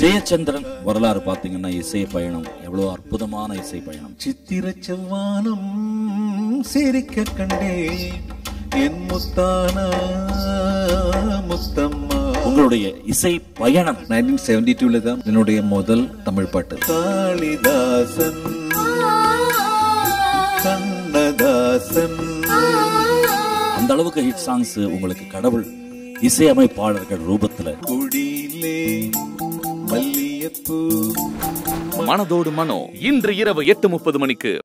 ஜெயச்சந்திரன் வரலாறு பார்த்தீங்கன்னா இசை பயணம் எவ்வளவு அற்புதமான இசை பயணம் சித்திர செவ்வானம் சிரிக்க கண்டேன் என் முத்தான முத்தம்மா உங்களுடைய இசை பயணம் நைன்டீன் செவன்டி டூல தான் என்னுடைய முதல் தமிழ் பாட்டு காளிதாசன் கண்ணதாசன் அந்த அளவுக்கு ஹிட் சாங்ஸ் உங்களுக்கு கடவுள் இசையமைப்பாளர்கள் ரூபத்துல குடியிலே மல்லியப்பூ மனதோடு மனோ இன்று இரவு எட்டு முப்பது மணிக்கு